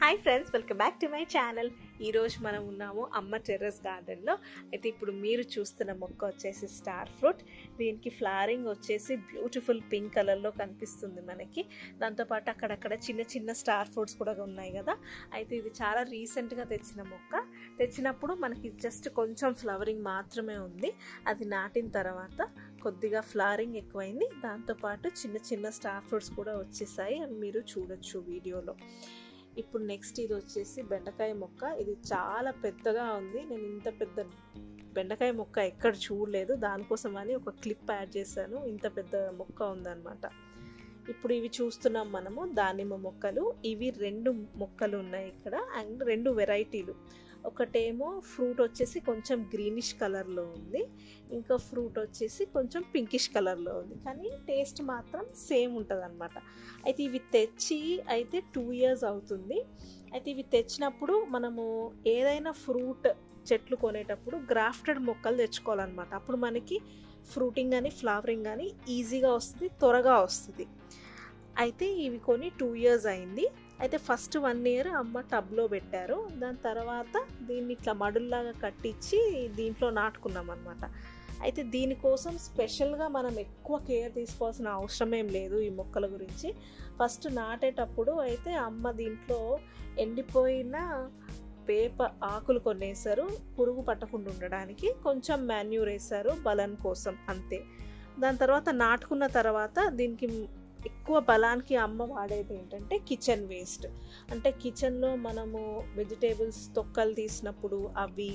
hi friends welcome back to my channel ఈరోజు మనం ఉన్నాము అమ్మ టెర్రస్ గార్డెన్లో అయితే ఇప్పుడు మీరు చూస్తున్న మొక్క వచ్చేసి స్టార్ ఫ్రూట్ దీనికి ఫ్లవరింగ్ వచ్చేసి బ్యూటిఫుల్ పింక్ కలర్లో కనిపిస్తుంది మనకి దాంతోపాటు అక్కడక్కడ చిన్న చిన్న స్టార్ ఫ్రూట్స్ కూడా ఉన్నాయి కదా అయితే ఇది చాలా రీసెంట్గా తెచ్చిన మొక్క తెచ్చినప్పుడు మనకి జస్ట్ కొంచెం ఫ్లవరింగ్ మాత్రమే ఉంది అది నాటిన తర్వాత కొద్దిగా ఫ్లవరింగ్ ఎక్కువైంది దాంతోపాటు చిన్న చిన్న స్టార్ ఫ్రూట్స్ కూడా వచ్చేసాయి అవి మీరు చూడొచ్చు వీడియోలో ఇప్పుడు నెక్స్ట్ ఇది వచ్చేసి బెండకాయ మొక్క ఇది చాలా పెద్దగా ఉంది నేను ఇంత పెద్ద బెండకాయ మొక్క ఎక్కడ చూడలేదు దానికోసం అని ఒక క్లిప్ యాడ్ చేశాను ఇంత పెద్ద మొక్క ఉందన్నమాట ఇప్పుడు ఇవి చూస్తున్నాం మనము దానిమ్మ మొక్కలు ఇవి రెండు మొక్కలు ఉన్నాయి ఇక్కడ అండ్ రెండు వెరైటీలు ఒకటేమో ఫ్రూట్ వచ్చేసి కొంచెం గ్రీనిష్ కలర్లో ఉంది ఇంకా ఫ్రూట్ వచ్చేసి కొంచెం పింకిష్ కలర్లో ఉంది కానీ టేస్ట్ మాత్రం సేమ్ ఉంటుంది అనమాట అయితే ఇవి తెచ్చి అయితే టూ ఇయర్స్ అవుతుంది అయితే ఇవి తెచ్చినప్పుడు మనము ఏదైనా ఫ్రూట్ చెట్లు కొనేటప్పుడు గ్రాఫ్టెడ్ మొక్కలు తెచ్చుకోవాలన్నమాట అప్పుడు మనకి ఫ్రూటింగ్ కానీ ఫ్లవరింగ్ కానీ ఈజీగా వస్తుంది త్వరగా వస్తుంది అయితే ఇవి కొని టూ ఇయర్స్ అయింది అయితే ఫస్ట్ వన్ ఇయర్ అమ్మ టబ్లో పెట్టారు దాని తర్వాత దీన్ని ఇట్లా మడుల్లాగా కట్టించి దీంట్లో నాటుకున్నాం అనమాట అయితే దీనికోసం స్పెషల్గా మనం ఎక్కువ కేర్ తీసుకోవాల్సిన అవసరం ఏం లేదు ఈ మొక్కల గురించి ఫస్ట్ నాటేటప్పుడు అయితే అమ్మ దీంట్లో ఎండిపోయిన వేప ఆకులు కొనేసారు పురుగు పట్టకుండా ఉండడానికి కొంచెం మాన్యూర్ వేసారు బలం కోసం అంతే దాని తర్వాత నాటుకున్న తర్వాత దీనికి ఎక్కువ బలానికి అమ్మ వాడేది ఏంటంటే కిచెన్ వేస్ట్ అంటే కిచెన్లో మనము వెజిటేబుల్స్ తొక్కలు తీసినప్పుడు అవి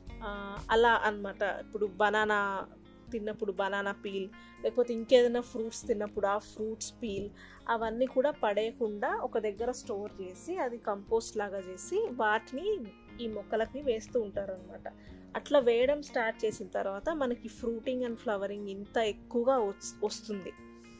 అలా అనమాట ఇప్పుడు బనానా తిన్నప్పుడు బనానా పీల్ లేకపోతే ఇంకేదైనా ఫ్రూట్స్ తిన్నప్పుడు ఆ ఫ్రూట్స్ పీల్ అవన్నీ కూడా పడేయకుండా ఒక దగ్గర స్టోర్ చేసి అది కంపోస్ట్ లాగా చేసి వాటిని ఈ మొక్కలకి వేస్తూ ఉంటారు అనమాట అట్లా వేయడం స్టార్ట్ చేసిన తర్వాత మనకి ఫ్రూటింగ్ అండ్ ఫ్లవరింగ్ ఇంత ఎక్కువగా వస్తుంది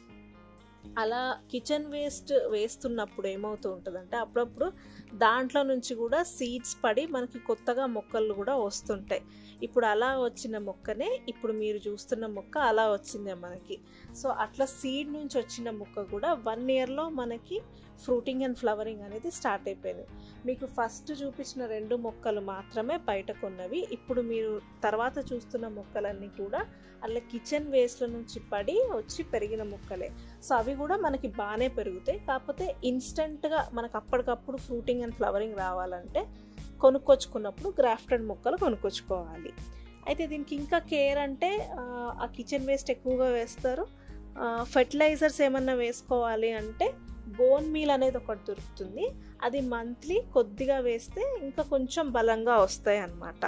అలా కిచెన్ వేస్ట్ వేస్తున్నప్పుడు ఏమవుతూ ఉంటుందంటే అప్పుడప్పుడు దాంట్లో నుంచి కూడా సీడ్స్ పడి మనకి కొత్తగా మొక్కలు కూడా వస్తుంటాయి ఇప్పుడు అలా వచ్చిన మొక్కనే ఇప్పుడు మీరు చూస్తున్న మొక్క అలా వచ్చిందే మనకి సో అట్లా సీడ్ నుంచి వచ్చిన మొక్క కూడా వన్ ఇయర్లో మనకి ఫ్రూటింగ్ అండ్ ఫ్లవరింగ్ అనేది స్టార్ట్ అయిపోయింది మీకు ఫస్ట్ చూపించిన రెండు మొక్కలు మాత్రమే బయట కొన్నవి ఇప్పుడు మీరు తర్వాత చూస్తున్న మొక్కలన్నీ కూడా అలా కిచెన్ వేస్ట్ల నుంచి పడి వచ్చి పెరిగిన మొక్కలే సో అవి కూడా మనకి బాగానే పెరుగుతాయి కాకపోతే ఇన్స్టెంట్గా మనకు అప్పటికప్పుడు ఫ్రూటింగ్ అండ్ ఫ్లవరింగ్ రావాలంటే కొనుక్కొచ్చుకున్నప్పుడు గ్రాఫ్టెడ్ మొక్కలు కొనుక్కొచ్చుకోవాలి అయితే దీనికి ఇంకా కేర్ అంటే ఆ కిచెన్ వేస్ట్ ఎక్కువగా వేస్తారు ఫెర్టిలైజర్స్ ఏమన్నా వేసుకోవాలి అంటే బోన్ మీల్ అనేది ఒకటి దొరుకుతుంది అది మంత్లీ కొద్దిగా వేస్తే ఇంకా కొంచెం బలంగా వస్తాయి అన్నమాట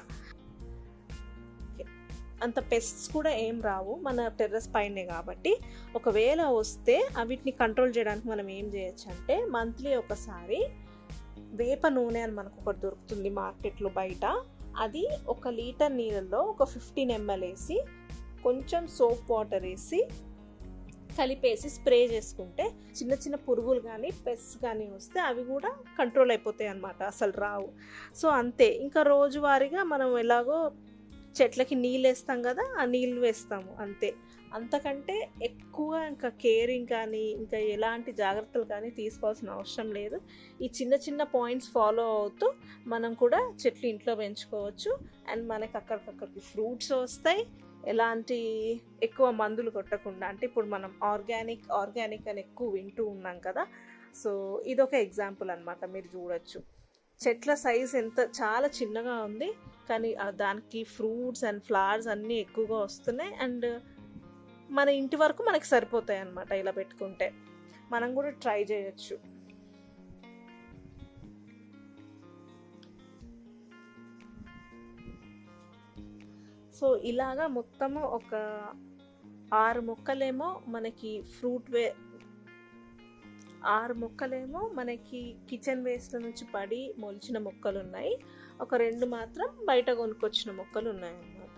అంత పెస్ట్స్ కూడా ఏం రావు మన టెర్రస్ పైనే కాబట్టి ఒకవేళ వస్తే వీటిని కంట్రోల్ చేయడానికి మనం ఏం చేయొచ్చు అంటే మంత్లీ ఒకసారి వేప నూనె అని మనకు ఒకటి దొరుకుతుంది మార్కెట్లో బయట అది ఒక లీటర్ నీళ్ళల్లో ఒక ఫిఫ్టీన్ ఎంఎల్ వేసి కొంచెం సోప్ వాటర్ వేసి కలిపేసి స్ప్రే చేసుకుంటే చిన్న చిన్న పురుగులు కానీ పెస్ట్ కానీ వస్తే అవి కూడా కంట్రోల్ అయిపోతాయి అన్నమాట అసలు రావు సో అంతే ఇంకా రోజువారీగా మనం ఎలాగో చెట్లకి నీళ్ళు వేస్తాం కదా ఆ నీళ్ళు వేస్తాము అంతే అంతకంటే ఎక్కువ ఇంకా కేరింగ్ కానీ ఇంకా ఎలాంటి జాగ్రత్తలు కానీ తీసుకోవాల్సిన అవసరం లేదు ఈ చిన్న చిన్న పాయింట్స్ ఫాలో అవుతూ మనం కూడా చెట్లు ఇంట్లో పెంచుకోవచ్చు అండ్ మనకి అక్కడికక్కడికి ఫ్రూట్స్ వస్తాయి ఎలాంటి ఎక్కువ మందులు కొట్టకుండా అంటే ఇప్పుడు మనం ఆర్గానిక్ ఆర్గానిక్ అని ఎక్కువ వింటూ ఉన్నాం కదా సో ఇదొక ఎగ్జాంపుల్ అనమాట మీరు చూడొచ్చు చెట్ల సైజ్ ఎంత చాలా చిన్నగా ఉంది కానీ దానికి ఫ్రూట్స్ అండ్ ఫ్లవర్స్ అన్నీ ఎక్కువగా వస్తున్నాయి అండ్ మన ఇంటి వరకు మనకి సరిపోతాయి అన్నమాట ఇలా పెట్టుకుంటే మనం కూడా ట్రై చేయొచ్చు సో ఇలాగా మొత్తము ఒక ఆరు మొక్కలేమో మనకి ఫ్రూట్ వే ఆరు మొక్కలేమో మనకి కిచెన్ వేస్ట్ల నుంచి పడి మొలిచిన మొక్కలు ఉన్నాయి ఒక రెండు మాత్రం బయట కొనుక్కొచ్చిన మొక్కలు ఉన్నాయి అన్నమాట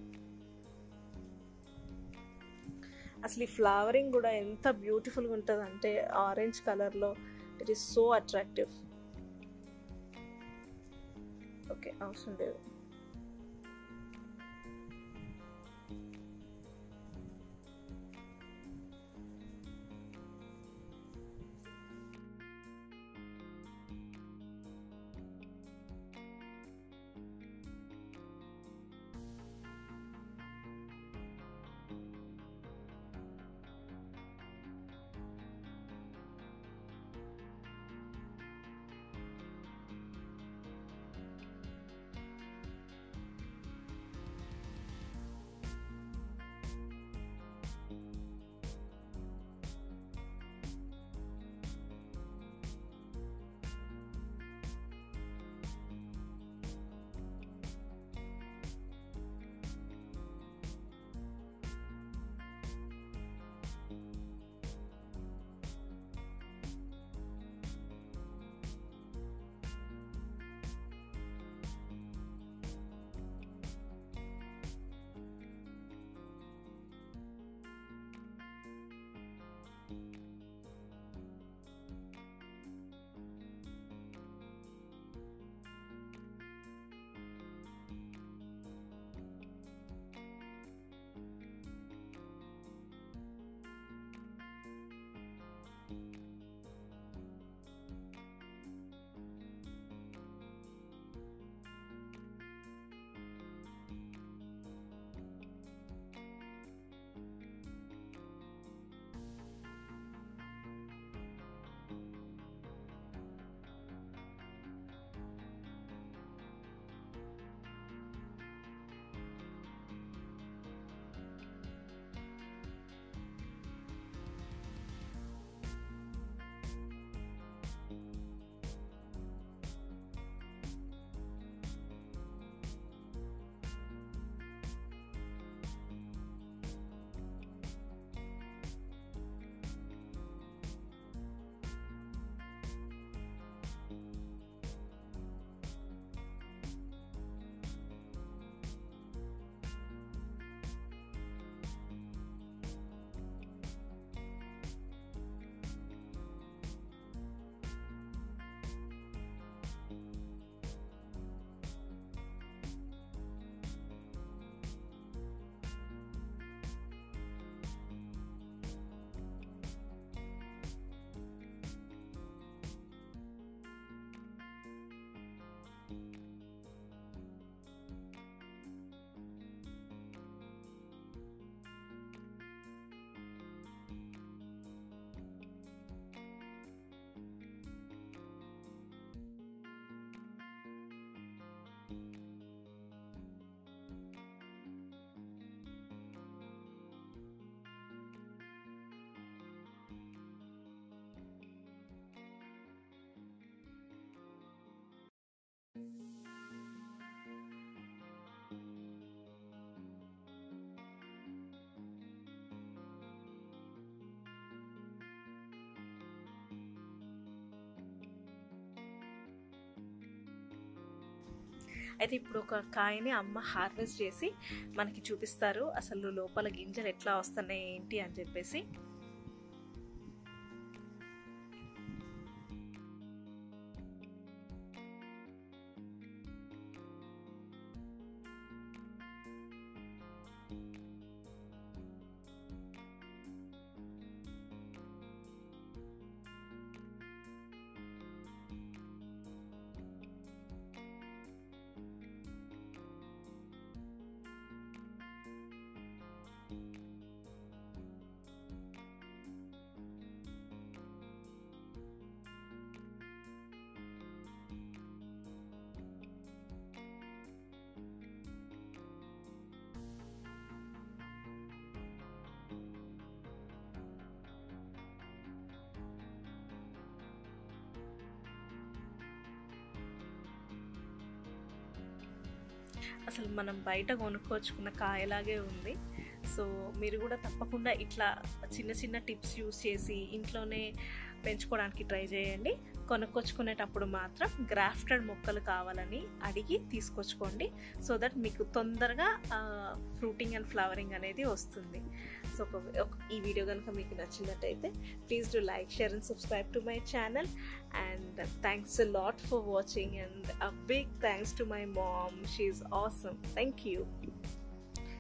అసలు ఈ ఫ్లవరింగ్ కూడా ఎంత బ్యూటిఫుల్గా ఉంటుంది అంటే ఆరెంజ్ కలర్లో it is so attractive okay అవసరం లేదు అయితే ఇప్పుడు ఒక కాయని అమ్మ హార్వెస్ట్ చేసి మనకి చూపిస్తారు అసలు లోపల గింజలు ఎట్లా వస్తున్నాయి ఏంటి అని చెప్పేసి అసలు మనం బయట కొనుక్కొచ్చుకున్న కాయలాగే ఉంది సో మీరు కూడా తప్పకుండా ఇట్లా చిన్న చిన్న టిప్స్ యూస్ చేసి ఇంట్లోనే పెంచుకోవడానికి ట్రై చేయండి కొనుక్కొచ్చుకునేటప్పుడు మాత్రం గ్రాఫ్టెడ్ మొక్కలు కావాలని అడిగి తీసుకొచ్చుకోండి సో దట్ మీకు తొందరగా ఫ్రూటింగ్ అండ్ ఫ్లవరింగ్ అనేది వస్తుంది సో ఈ వీడియో కనుక మీకు నచ్చినట్టయితే please do like share and subscribe to my channel and thanks a lot for watching and a big thanks to my mom she's awesome thank you